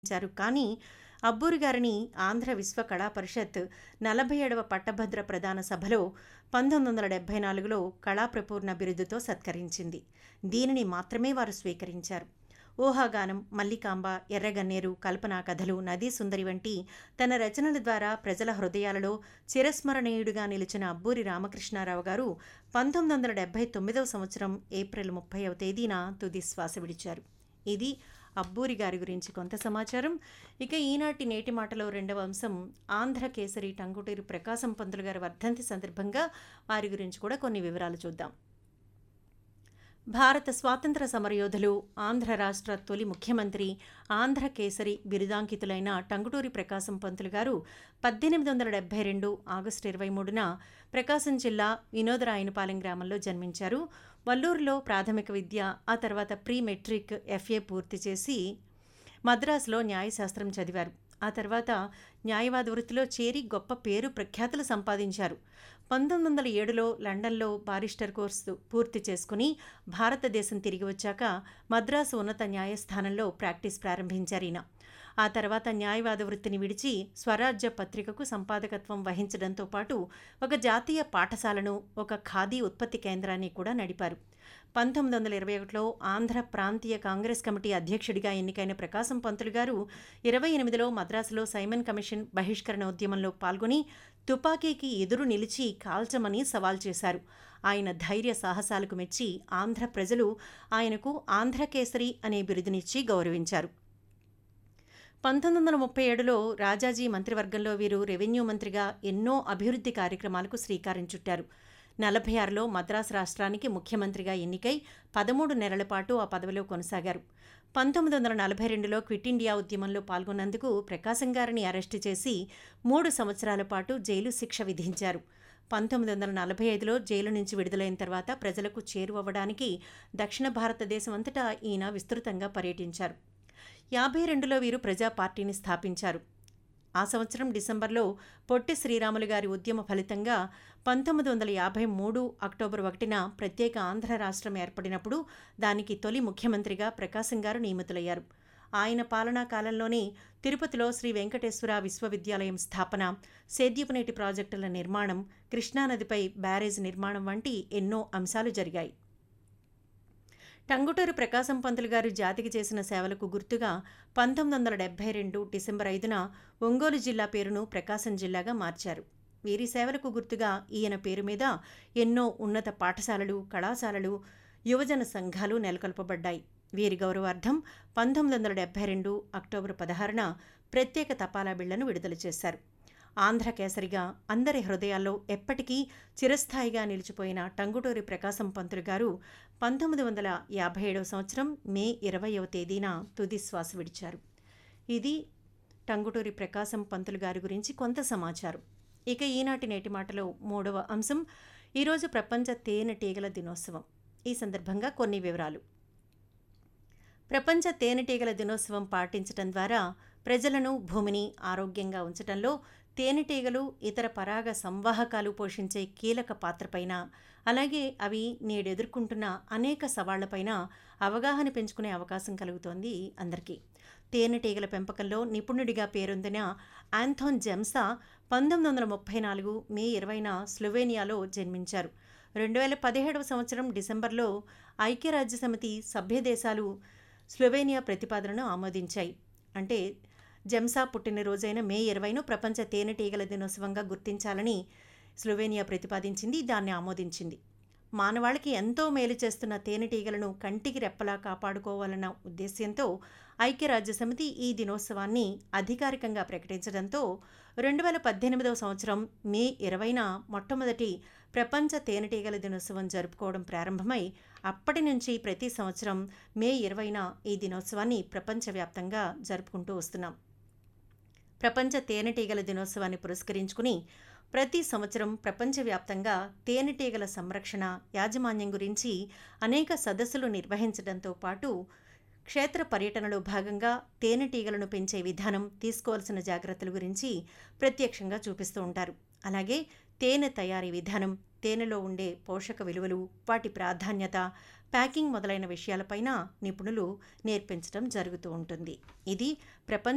ఇచ్చారు కానీ అబ్బూరి గారిని ఆంధ్ర విశ్వ కళా పరిషత్ నలభై ఏడవ పట్టభద్ర ప్రధాన సభలో పంతొమ్మిది వందల డెబ్బై నాలుగులో కళాప్రపూర్ణ బిరుదుతో సత్కరించింది దీనిని మాత్రమే వారు స్వీకరించారు ఊహాగానం మల్లికాంబ ఎర్రగన్నేరు కల్పనా కథలు నదీ సుందరి వంటి తన రచనల ద్వారా ప్రజల హృదయాలలో చిరస్మరణీయుడిగా నిలిచిన అబ్బూరి రామకృష్ణారావు గారు పంతొమ్మిది వందల డెబ్బై తొమ్మిదవ సంవత్సరం ఏప్రిల్ ముప్పైవ తేదీన తుది శ్వాస విడిచారు ఇది అబ్బూరి గారి గురించి కొంత సమాచారం ఇక ఈనాటి నేటి మాటలో రెండవ అంశం ఆంధ్ర కేసరి టంగుటూరి ప్రకాశం పంతులు గారి వర్ధంతి సందర్భంగా వారి గురించి కూడా కొన్ని వివరాలు చూద్దాం భారత స్వాతంత్ర సమరయోధులు ఆంధ్ర రాష్ట్ర తొలి ముఖ్యమంత్రి ఆంధ్ర కేసరి బిరుదాంకితులైన టంగుటూరి ప్రకాశం పంతులు గారు పద్దెనిమిది వందల డెబ్బై రెండు ఆగస్టు ఇరవై మూడున ప్రకాశం జిల్లా వినోదరాయనపాలెం గ్రామంలో జన్మించారు వల్లూరులో ప్రాథమిక విద్య ఆ తర్వాత ప్రీ మెట్రిక్ ఎఫ్ఏ పూర్తి చేసి మద్రాసులో న్యాయశాస్త్రం చదివారు ఆ తర్వాత న్యాయవాద వృత్తిలో చేరి గొప్ప పేరు ప్రఖ్యాతులు సంపాదించారు పంతొమ్మిది వందల ఏడులో లండన్లో బారిస్టర్ కోర్సు పూర్తి చేసుకుని భారతదేశం తిరిగి వచ్చాక మద్రాసు ఉన్నత న్యాయస్థానంలో ప్రాక్టీస్ ప్రారంభించారు ఈయన ఆ తర్వాత న్యాయవాద వృత్తిని విడిచి స్వరాజ్య పత్రికకు సంపాదకత్వం వహించడంతో పాటు ఒక జాతీయ పాఠశాలను ఒక ఖాదీ ఉత్పత్తి కేంద్రాన్ని కూడా నడిపారు పంతొమ్మిది వందల ఇరవై ఒకటిలో ఆంధ్ర ప్రాంతీయ కాంగ్రెస్ కమిటీ అధ్యక్షుడిగా ఎన్నికైన ప్రకాశం పంతులు గారు ఇరవై ఎనిమిదిలో మద్రాసులో సైమన్ కమిషన్ బహిష్కరణ ఉద్యమంలో పాల్గొని తుపాకీకి ఎదురు నిలిచి కాల్చమని సవాల్ చేశారు ఆయన ధైర్య సాహసాలకు మెచ్చి ఆంధ్ర ప్రజలు ఆయనకు ఆంధ్రకేసరి అనే బిరుదునిచ్చి గౌరవించారు పంతొమ్మిది వందల ముప్పై ఏడులో రాజాజీ మంత్రివర్గంలో వీరు రెవెన్యూ మంత్రిగా ఎన్నో అభివృద్ధి కార్యక్రమాలకు శ్రీకారం చుట్టారు నలభై ఆరులో మద్రాసు రాష్ట్రానికి ముఖ్యమంత్రిగా ఎన్నికై పదమూడు నెలల పాటు ఆ పదవిలో కొనసాగారు పంతొమ్మిది వందల నలభై రెండులో క్విట్ ఇండియా ఉద్యమంలో పాల్గొన్నందుకు ప్రకాశం గారిని అరెస్టు చేసి మూడు సంవత్సరాల పాటు జైలు శిక్ష విధించారు పంతొమ్మిది వందల నలభై ఐదులో జైలు నుంచి విడుదలైన తర్వాత ప్రజలకు చేరువవ్వడానికి దక్షిణ భారతదేశం అంతటా ఈయన విస్తృతంగా పర్యటించారు యాభై రెండులో వీరు ప్రజా పార్టీని స్థాపించారు ఆ సంవత్సరం డిసెంబర్లో పొట్టి శ్రీరాములు గారి ఉద్యమ ఫలితంగా పంతొమ్మిది వందల యాభై మూడు అక్టోబర్ ఒకటిన ప్రత్యేక ఆంధ్ర రాష్ట్రం ఏర్పడినప్పుడు దానికి తొలి ముఖ్యమంత్రిగా ప్రకాశం గారు నియమితులయ్యారు ఆయన పాలనా కాలంలోనే తిరుపతిలో శ్రీ వెంకటేశ్వర విశ్వవిద్యాలయం స్థాపన సేద్యపునేటి ప్రాజెక్టుల నిర్మాణం కృష్ణానదిపై బ్యారేజ్ నిర్మాణం వంటి ఎన్నో అంశాలు జరిగాయి టంగుటూరు ప్రకాశం పంతులు గారు జాతికి చేసిన సేవలకు గుర్తుగా పంతొమ్మిది వందల డెబ్బై రెండు డిసెంబర్ ఐదున ఒంగోలు జిల్లా పేరును ప్రకాశం జిల్లాగా మార్చారు వీరి సేవలకు గుర్తుగా ఈయన పేరు మీద ఎన్నో ఉన్నత పాఠశాలలు కళాశాలలు యువజన సంఘాలు నెలకొల్పబడ్డాయి వీరి గౌరవార్థం పంతొమ్మిది వందల డెబ్బై రెండు అక్టోబర్ పదహారున ప్రత్యేక తపాలా బిళ్లను విడుదల చేశారు ఆంధ్ర కేసరిగా అందరి హృదయాల్లో ఎప్పటికీ చిరస్థాయిగా నిలిచిపోయిన టంగుటూరి ప్రకాశం పంతులు గారు పంతొమ్మిది వందల యాభై ఏడవ సంవత్సరం మే ఇరవయవ తేదీన తుది శ్వాస విడిచారు ఇది టంగుటూరి ప్రకాశం పంతులు గారి గురించి కొంత సమాచారం ఇక ఈనాటి నేటి మాటలో మూడవ అంశం ఈరోజు ప్రపంచ తేనెటీగల దినోత్సవం ఈ సందర్భంగా కొన్ని వివరాలు ప్రపంచ తేనెటీగల దినోత్సవం పాటించడం ద్వారా ప్రజలను భూమిని ఆరోగ్యంగా ఉంచడంలో తేనెటీగలు ఇతర పరాగ సంవాహకాలు పోషించే కీలక పాత్రపైన అలాగే అవి నేడెదుర్కొంటున్న అనేక సవాళ్లపైన అవగాహన పెంచుకునే అవకాశం కలుగుతోంది అందరికీ తేనెటీగల పెంపకంలో నిపుణుడిగా పేరొందిన ఆంథోన్ జెమ్సా పంతొమ్మిది వందల ముప్పై నాలుగు మే ఇరవైన స్లోవేనియాలో జన్మించారు రెండు వేల పదిహేడవ సంవత్సరం డిసెంబర్లో ఐక్యరాజ్య సమితి సభ్య దేశాలు స్లోవేనియా ప్రతిపాదనను ఆమోదించాయి అంటే జెమ్సా పుట్టినరోజైన మే ఇరవైను ప్రపంచ తేనెటీగల దినోత్సవంగా గుర్తించాలని స్లోవేనియా ప్రతిపాదించింది దాన్ని ఆమోదించింది మానవాళికి ఎంతో మేలు చేస్తున్న తేనెటీగలను కంటికి రెప్పలా కాపాడుకోవాలన్న ఉద్దేశ్యంతో ఐక్యరాజ్య సమితి ఈ దినోత్సవాన్ని అధికారికంగా ప్రకటించడంతో రెండు వేల పద్దెనిమిదవ సంవత్సరం మే ఇరవైన మొట్టమొదటి ప్రపంచ తేనెటీగల దినోత్సవం జరుపుకోవడం ప్రారంభమై అప్పటి నుంచి ప్రతి సంవత్సరం మే ఇరవైన ఈ దినోత్సవాన్ని ప్రపంచవ్యాప్తంగా జరుపుకుంటూ వస్తున్నాం ప్రపంచ తేనెటీగల దినోత్సవాన్ని పురస్కరించుకుని ప్రతి సంవత్సరం ప్రపంచవ్యాప్తంగా తేనెటీగల సంరక్షణ యాజమాన్యం గురించి అనేక సదస్సులు నిర్వహించడంతో పాటు క్షేత్ర పర్యటనలో భాగంగా తేనెటీగలను పెంచే విధానం తీసుకోవాల్సిన జాగ్రత్తల గురించి ప్రత్యక్షంగా చూపిస్తూ ఉంటారు అలాగే తేనె తయారీ విధానం తేనెలో ఉండే పోషక విలువలు వాటి ప్రాధాన్యత ప్యాకింగ్ మొదలైన విషయాలపైన నిపుణులు నేర్పించడం జరుగుతూ ఉంటుంది ఇది ప్రపంచ